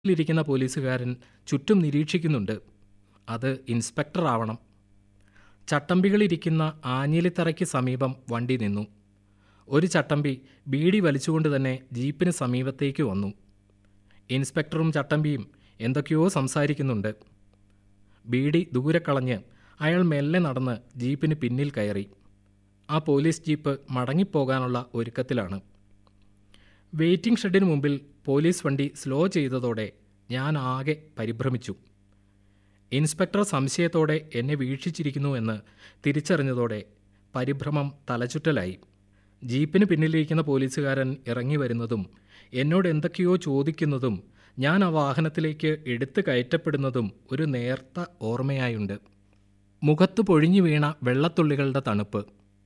ിരിക്കുന്ന പോലീസുകാരൻ ചുറ്റും നിരീക്ഷിക്കുന്നുണ്ട് അത് ഇൻസ്പെക്ടർ ആവണം ചട്ടമ്പികളിരിക്കുന്ന ആഞ്ഞിലിത്തറയ്ക്ക് സമീപം വണ്ടി നിന്നു ഒരു ചട്ടമ്പി ബീഡി വലിച്ചുകൊണ്ട് തന്നെ ജീപ്പിന് സമീപത്തേക്ക് വന്നു ഇൻസ്പെക്ടറും ചട്ടമ്പിയും എന്തൊക്കെയോ സംസാരിക്കുന്നുണ്ട് ബീഡി ദൂരെ കളഞ്ഞ് അയാൾ മെല്ലെ നടന്ന് ജീപ്പിന് പിന്നിൽ കയറി ആ പോലീസ് ജീപ്പ് മടങ്ങിപ്പോകാനുള്ള ഒരുക്കത്തിലാണ് വെയിറ്റിംഗ് ഷെഡിന് മുമ്പിൽ പോലീസ് വണ്ടി സ്ലോ ചെയ്തതോടെ ഞാൻ ആകെ പരിഭ്രമിച്ചു ഇൻസ്പെക്ടർ സംശയത്തോടെ എന്നെ വീക്ഷിച്ചിരിക്കുന്നു എന്ന് തിരിച്ചറിഞ്ഞതോടെ പരിഭ്രമം തലചുറ്റലായി ജീപ്പിന് പിന്നിലിരിക്കുന്ന പോലീസുകാരൻ ഇറങ്ങി വരുന്നതും എന്നോട് എന്തൊക്കെയോ ചോദിക്കുന്നതും ഞാൻ ആ വാഹനത്തിലേക്ക് എടുത്തു കയറ്റപ്പെടുന്നതും ഒരു നേർത്ത ഓർമ്മയായുണ്ട് മുഖത്ത് പൊഴിഞ്ഞു വീണ വെള്ളത്തുള്ളികളുടെ തണുപ്പ്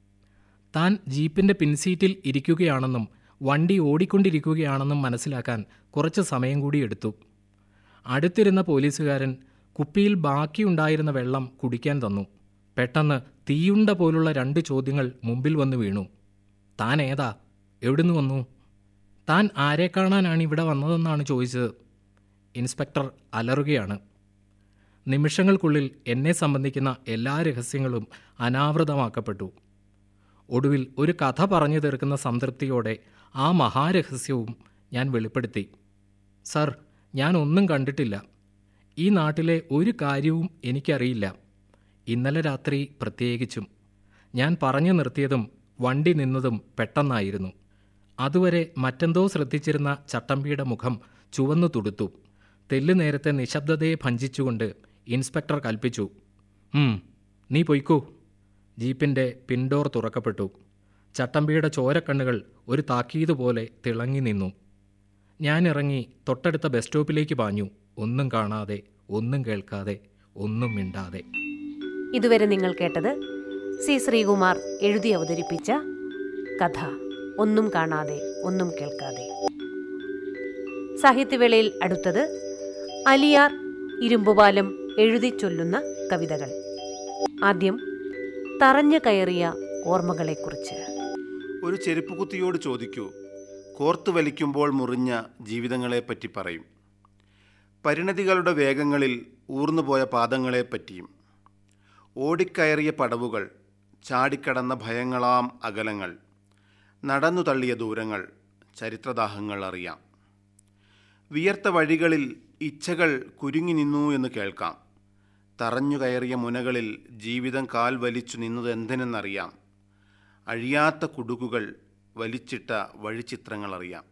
താൻ ജീപ്പിൻ്റെ പിൻസീറ്റിൽ ഇരിക്കുകയാണെന്നും വണ്ടി ഓടിക്കൊണ്ടിരിക്കുകയാണെന്നും മനസ്സിലാക്കാൻ കുറച്ച് സമയം കൂടി എടുത്തു അടുത്തിരുന്ന പോലീസുകാരൻ കുപ്പിയിൽ ബാക്കിയുണ്ടായിരുന്ന വെള്ളം കുടിക്കാൻ തന്നു പെട്ടെന്ന് തീയുണ്ട പോലുള്ള രണ്ട് ചോദ്യങ്ങൾ മുമ്പിൽ വന്നു വീണു താൻ ഏതാ എവിടുന്ന് വന്നു താൻ ആരെ കാണാനാണ് ഇവിടെ വന്നതെന്നാണ് ചോദിച്ചത് ഇൻസ്പെക്ടർ അലറുകയാണ് നിമിഷങ്ങൾക്കുള്ളിൽ എന്നെ സംബന്ധിക്കുന്ന എല്ലാ രഹസ്യങ്ങളും അനാവൃതമാക്കപ്പെട്ടു ഒടുവിൽ ഒരു കഥ പറഞ്ഞു തീർക്കുന്ന സംതൃപ്തിയോടെ ആ മഹാരഹസ്യവും ഞാൻ വെളിപ്പെടുത്തി സർ ഞാൻ ഒന്നും കണ്ടിട്ടില്ല ഈ നാട്ടിലെ ഒരു കാര്യവും എനിക്കറിയില്ല ഇന്നലെ രാത്രി പ്രത്യേകിച്ചും ഞാൻ പറഞ്ഞു നിർത്തിയതും വണ്ടി നിന്നതും പെട്ടെന്നായിരുന്നു അതുവരെ മറ്റെന്തോ ശ്രദ്ധിച്ചിരുന്ന ചട്ടമ്പിയുടെ മുഖം ചുവന്നു തുടുത്തു തെല്ലു നേരത്തെ നിശബ്ദതയെ ഭഞ്ചിച്ചുകൊണ്ട് ഇൻസ്പെക്ടർ കൽപ്പിച്ചു ഉം നീ പൊയ്ക്കോ ജീപ്പിൻ്റെ പിൻഡോർ തുറക്കപ്പെട്ടു ചട്ടമ്പിയുടെ ചോരക്കണ്ണുകൾ ഒരു താക്കീത് പോലെ തിളങ്ങി നിന്നു ഞാൻ ഇറങ്ങി തൊട്ടടുത്ത ബസ് സ്റ്റോപ്പിലേക്ക് പാഞ്ഞു ഒന്നും കാണാതെ ഒന്നും കേൾക്കാതെ ഒന്നും മിണ്ടാതെ ഇതുവരെ നിങ്ങൾ കേട്ടത് സി ശ്രീകുമാർ എഴുതി അവതരിപ്പിച്ച കഥ ഒന്നും കാണാതെ ഒന്നും കേൾക്കാതെ സാഹിത്യവേളയിൽ അടുത്തത് അലിയാർ ഇരുമ്പുപാലം എഴുതി ചൊല്ലുന്ന കവിതകൾ ആദ്യം തറഞ്ഞു കയറിയ ഓർമ്മകളെക്കുറിച്ച് ഒരു ചെരുപ്പ് കുത്തിയോട് ചോദിക്കൂ കോർത്തു വലിക്കുമ്പോൾ മുറിഞ്ഞ ജീവിതങ്ങളെപ്പറ്റി പറയും പരിണതികളുടെ വേഗങ്ങളിൽ ഊർന്നുപോയ പാദങ്ങളെപ്പറ്റിയും ഓടിക്കയറിയ പടവുകൾ ചാടിക്കടന്ന ഭയങ്ങളാം അകലങ്ങൾ നടന്നു തള്ളിയ ദൂരങ്ങൾ ചരിത്രദാഹങ്ങൾ അറിയാം വിയർത്ത വഴികളിൽ ഇച്ഛകൾ കുരുങ്ങി നിന്നു എന്ന് കേൾക്കാം തറഞ്ഞു കയറിയ മുനകളിൽ ജീവിതം കാൽ വലിച്ചു നിന്നത് എന്തിനെന്നറിയാം അഴിയാത്ത കുടുക്കുകൾ വലിച്ചിട്ട വഴിച്ചിത്രങ്ങൾ അറിയാം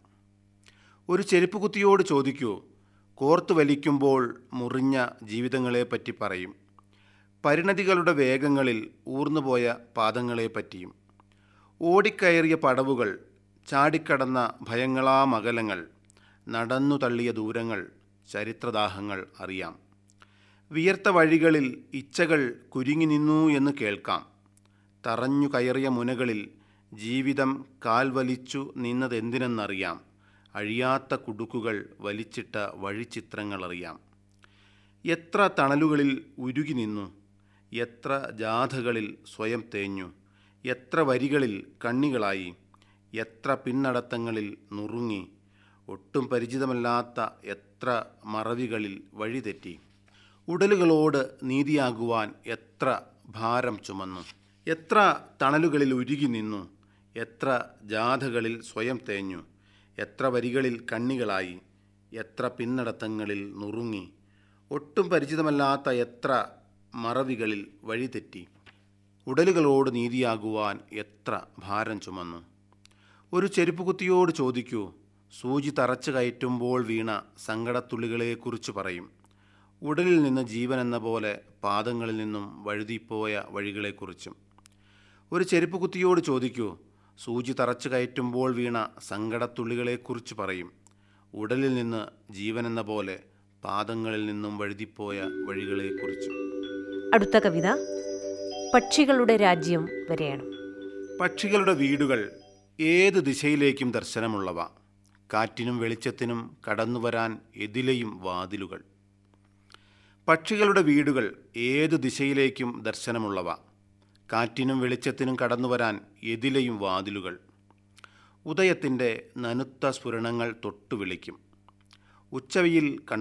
ഒരു ചെരുപ്പ് കുത്തിയോട് ചോദിക്കൂ കോർത്തു വലിക്കുമ്പോൾ മുറിഞ്ഞ ജീവിതങ്ങളെപ്പറ്റി പറയും പരിണതികളുടെ വേഗങ്ങളിൽ ഊർന്നുപോയ പാദങ്ങളെപ്പറ്റിയും ഓടിക്കയറിയ പടവുകൾ ചാടിക്കടന്ന ഭയങ്ങളാ മകലങ്ങൾ നടന്നു തള്ളിയ ദൂരങ്ങൾ ചരിത്രദാഹങ്ങൾ അറിയാം വിയർത്ത വഴികളിൽ ഇച്ഛകൾ കുരുങ്ങി നിന്നു എന്ന് കേൾക്കാം തറഞ്ഞു കയറിയ മുനകളിൽ ജീവിതം കാൽ വലിച്ചു നിന്നതെന്തിനെന്നറിയാം അഴിയാത്ത കുടുക്കുകൾ വലിച്ചിട്ട വഴിച്ചിത്രങ്ങളറിയാം എത്ര തണലുകളിൽ ഉരുകി നിന്നു എത്ര ജാഥകളിൽ സ്വയം തേഞ്ഞു എത്ര വരികളിൽ കണ്ണികളായി എത്ര പിന്നടത്തങ്ങളിൽ നുറുങ്ങി ഒട്ടും പരിചിതമല്ലാത്ത എത്ര മറവികളിൽ വഴിതെറ്റി ഉടലുകളോട് നീതിയാകുവാൻ എത്ര ഭാരം ചുമന്നു എത്ര തണലുകളിൽ ഉരുകി നിന്നു എത്ര ജാഥകളിൽ സ്വയം തേഞ്ഞു എത്ര വരികളിൽ കണ്ണികളായി എത്ര പിന്നടത്തങ്ങളിൽ നുറുങ്ങി ഒട്ടും പരിചിതമല്ലാത്ത എത്ര മറവികളിൽ വഴിതെറ്റി ഉടലുകളോട് നീതിയാകുവാൻ എത്ര ഭാരം ചുമന്നു ഒരു ചെരുപ്പ് കുത്തിയോട് ചോദിക്കൂ സൂചി തറച്ചു കയറ്റുമ്പോൾ വീണ സങ്കടത്തുള്ളികളെക്കുറിച്ച് പറയും ഉടലിൽ നിന്ന് ജീവൻ എന്ന പോലെ പാദങ്ങളിൽ നിന്നും വഴുതിപ്പോയ വഴികളെക്കുറിച്ചും ഒരു ചെരുപ്പ് കുത്തിയോട് ചോദിക്കൂ സൂചി തറച്ചു കയറ്റുമ്പോൾ വീണ സങ്കടത്തുള്ളികളെക്കുറിച്ച് പറയും ഉടലിൽ നിന്ന് ജീവൻ എന്ന പോലെ പാദങ്ങളിൽ നിന്നും വഴുതിപ്പോയ വഴികളെക്കുറിച്ചും അടുത്ത കവിത പക്ഷികളുടെ രാജ്യം വരെയാണ് പക്ഷികളുടെ വീടുകൾ ഏത് ദിശയിലേക്കും ദർശനമുള്ളവ കാറ്റിനും വെളിച്ചത്തിനും കടന്നുവരാൻ എതിലെയും വാതിലുകൾ പക്ഷികളുടെ വീടുകൾ ഏതു ദിശയിലേക്കും ദർശനമുള്ളവ കാറ്റിനും വെളിച്ചത്തിനും കടന്നുവരാൻ എതിലെയും വാതിലുകൾ ഉദയത്തിൻ്റെ നനുത്ത സ്ഫുരണങ്ങൾ തൊട്ടു വിളിക്കും ഉച്ചവയിൽ കണ്ട